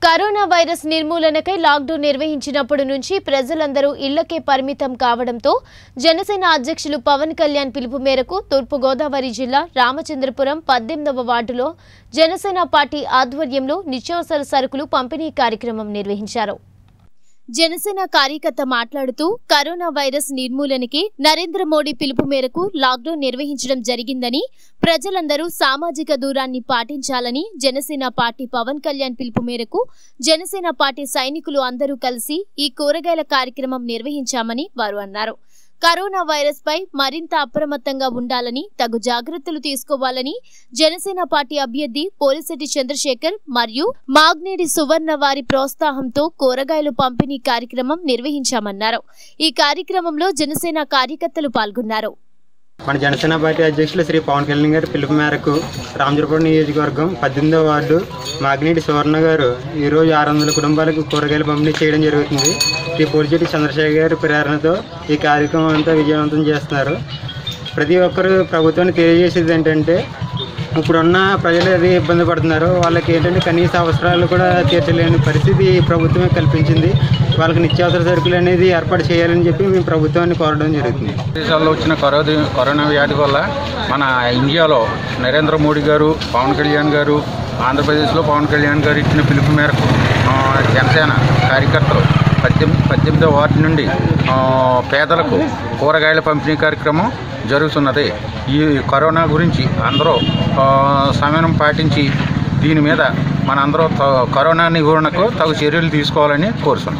corona virus నిర్మూలనకై lockdown నిర్వహించినప్పటి నుంచి ప్రజలందరూ ఇళ్లకే పరిమితం కావడంతో జనసేన అధ్యక్షులు పవన్ కళ్యాణ్ పిలుపు మేరకు తూర్పుగోదావరి జిల్లా రామచంద్రపురం పద్దెనిమిదవ వార్డులో జనసేన పార్టీ ఆధ్వర్యంలో నిత్యావసర సరుకులు పంపిణీ కార్యక్రమం నిర్వహించారు జనసేన కార్యకర్త మాట్లాడుతూ కరోనా వైరస్ నిర్మూలనకి నరేంద్ర మోడీ పిలుపు మేరకు లాక్డౌన్ నిర్వహించడం జరిగిందని ప్రజలందరూ సామాజిక దూరాన్ని పాటించాలని జనసేన పార్టీ పవన్ కళ్యాణ్ పిలుపు మేరకు జనసేన పార్టీ సైనికులు అందరూ కలిసి ఈ కూరగాయల కార్యక్రమం నిర్వహించామని వారు అన్నారు కరోనా వైరస్ పై మరింత అప్రమత్తంగా ఉండాలని తగు జాగ్రత్తలు తీసుకోవాలని జనసేన పార్టీ అభ్యర్థి పోలిశెట్టి చంద్రశేఖర్ మరియు మాగ్నేడి సువర్ణ వారి ప్రోత్సాహంతో కూరగాయలు పంపిణీ కార్యక్రమం నిర్వహించామన్నారు ఈ కార్యక్రమంలో జనసేన కార్యకర్తలు పాల్గొన్నారు మన జనసేన పార్టీ అధ్యక్షులు శ్రీ పవన్ కళ్యాణ్ గారి పిలుపు మేరకు రామచంద్రపురం నియోజకవర్గం పద్దెనిమిదవ వార్డు మాగ్నేటి సువర్ణ గారు ఈరోజు ఆరు వందల కుటుంబాలకు కూరగాయలు పంపిణీ చేయడం జరుగుతుంది శ్రీ పోలిచెట్టి చంద్రశేఖర్ గారి ప్రేరణతో ఈ కార్యక్రమం అంతా విజయవంతం చేస్తున్నారు ప్రతి ఒక్కరు ప్రభుత్వాన్ని తెలియజేసేది ఏంటంటే ఇప్పుడున్న ప్రజలు అది ఇబ్బంది పడుతున్నారు వాళ్ళకి ఏంటంటే కనీస అవసరాలు కూడా తీర్చలేని పరిస్థితి ప్రభుత్వమే కల్పించింది వాళ్ళకి నిత్యావసర సరుకులు అనేది ఏర్పాటు చేయాలని చెప్పి మేము ప్రభుత్వాన్ని కోరడం జరుగుతుంది దేశాల్లో వచ్చిన కరోనా కరోనా వ్యాధి వల్ల మన ఇండియాలో నరేంద్ర మోడీ గారు పవన్ కళ్యాణ్ గారు ఆంధ్రప్రదేశ్లో పవన్ కళ్యాణ్ గారు ఇచ్చిన పిలుపు మేరకు ఆ, జనసేన కార్యకర్తలు పద్దెనిమిది పద్దెనిమిదో వార్డు నుండి ఆ, పేదలకు కూరగాయల పంపిణీ కార్యక్రమం జరుగుతున్నది ఈ కరోనా గురించి అందరూ ఆ, సమయం పాటించి దీని మీద మనందరూ త- కరోనా నివారణకు తగు చర్యలు తీసుకోవాలని కోరుతున్నాం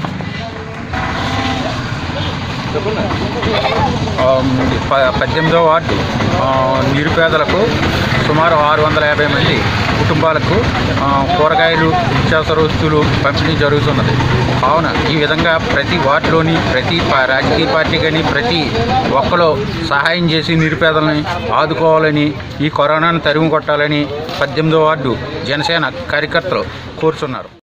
ఆ, ప- పద్దెనిమిదో వార్డు ఆ, నిరుపేదలకు సుమారు ఆరు వందల యాభై మంది కుటుంబాలకు ఆ, కూరగాయలు నిత్యావసర వస్తువులు పంపిణీ జరుగుతున్నది కావున ఈ విధంగా ప్రతి వార్డులోని ప్రతి పా- రాజకీయ పార్టీ కానీ ప్రతి ఒక్కరు సహాయం చేసి నిరుపేదలని ఆదుకోవాలని ఈ కరోనాను తరిమి కొట్టాలని పద్దెనిమిదో వార్డు జనసేన కార్యకర్తలు కోరుచున్నారు